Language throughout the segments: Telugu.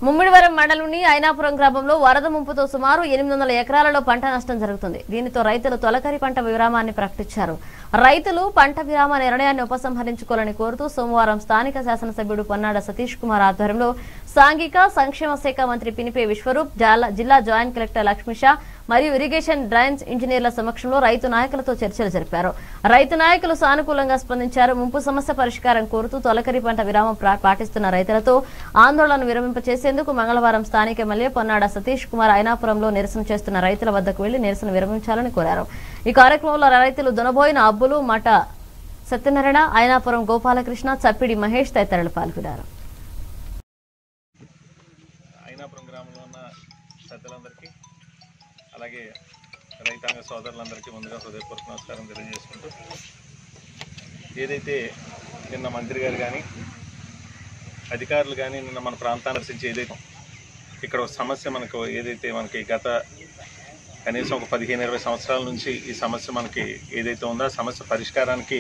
ముమ్మిడివరం మండలంని ఐనాపురం గ్రామంలో వరద ముంపుతో సుమారు ఎనిమిది వందల ఎకరాలలో పంట నష్టం జరుగుతుంది దీనితో రైతులు తొలకరి పంట విరామాన్ని ప్రకటించారు రైతులు పంట విరామ నిర్ణయాన్ని ఉపసంహరించుకోవాలని కోరుతూ సోమవారం స్థానిక శాసనసభ్యుడు పొన్నాడ సతీష్ కుమార్ ఆధ్వర్యంలో సాంఘిక సంక్షేమ శాఖ మంత్రి పినిపే విశ్వరూప్ జాల- జిల్లా జాయింట్ కలెక్టర్ లక్ష్మిషా మరియు ఇరిగేషన్ డ్రైన్స్ ఇంజనీర్ల సమక్షంలో రైతు నాయకులతో చర్చలు జరిపారు రైతు నాయకులు సానుకూలంగా స్పందించారు ముంపు సమస్య పరిష్కారం కోరుతూ తొలకరి పంట విరామం ప్రా- పాటిస్తున్న రైతులతో ఆందోళన విరమింపచేసేందుకు మంగళవారం స్థానిక ఎమ్మెల్యే పొన్నాడ సతీష్ కుమార్ ఐనాపురంలో నిరసన చేస్తున్న రైతుల వద్దకు వెళ్లి నిరసన విరమించాలని కోరారు ఈ కార్యక్రమంలో రైతులు దొనబోయిన అబ్బులు మఠ సత్యనారాయణ ఐనాపురం గోపాలకృష్ణ చప్పిడి మహేష్ తదితరులు పాల్గొన్నారు అయినాపురం గ్రామంలో ఉన్న పెద్దలందరికీ అలాగే రైతాంగ సోదరులందరికీ ముందుగా హృదయపూర్వక నమస్కారం తెలియజేసుకుంటూ ఏదైతే నిన్న మంత్రి గారు కానీ అధికారులు కానీ నిన్న మన ప్రాంతాన్ని దర్శించి ఏదైతే ఇక్కడ ఒక సమస్య మనకు ఏదైతే మనకి గత కనీసం ఒక పదిహేను ఇరవై సంవత్సరాల నుంచి ఈ సమస్య మనకి ఏదైతే ఉందో ఆ సమస్య పరిష్కారానికి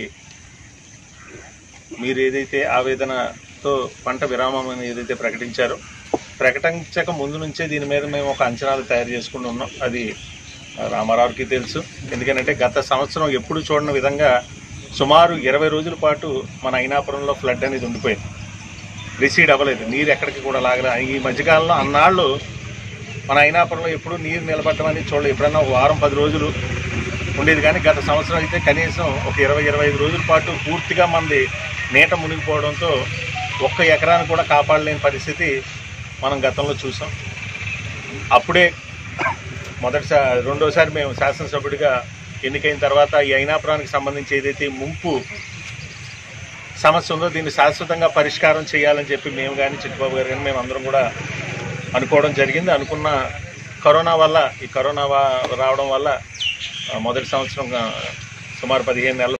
మీరు ఏదైతే ఆవేదనతో పంట విరామం అని ఏదైతే ప్రకటించారో ప్రకటించక ముందు నుంచే దీని మీద మేము ఒక అంచనాలు తయారు చేసుకుని ఉన్నాం అది రామారావుకి తెలుసు ఎందుకంటే గత సంవత్సరం ఎప్పుడు చూడని విధంగా సుమారు ఇరవై రోజుల పాటు మన అయినాపురంలో ఫ్లడ్ అనేది ఉండిపోయింది రిసీడ్ అవ్వలేదు నీరు ఎక్కడికి కూడా లాగలే ఈ మధ్యకాలంలో అన్నాళ్ళు మన అయినాపురంలో ఎప్పుడు నీరు నిలబడటం అనేది చూడలేదు ఎప్పుడన్నా ఒక వారం పది రోజులు ఉండేది కానీ గత సంవత్సరం అయితే కనీసం ఒక ఇరవై ఇరవై ఐదు రోజుల పాటు పూర్తిగా మంది నీట మునిగిపోవడంతో ఒక్క ఎకరాన్ని కూడా కాపాడలేని పరిస్థితి మనం గతంలో చూసాం అప్పుడే మొదటిసారి రెండోసారి మేము శాసనసభ్యుడిగా ఎన్నికైన తర్వాత ఈ అయినాపురానికి సంబంధించి ఏదైతే ముంపు సమస్య ఉందో దీన్ని శాశ్వతంగా పరిష్కారం చేయాలని చెప్పి మేము కానీ చిట్టుబాబు గారు కానీ మేము అందరం కూడా అనుకోవడం జరిగింది అనుకున్న కరోనా వల్ల ఈ కరోనా వా- రావడం వల్ల ఆ, మొదటి సంవత్సరం ఆ, సుమారు పదిహేను నెలలు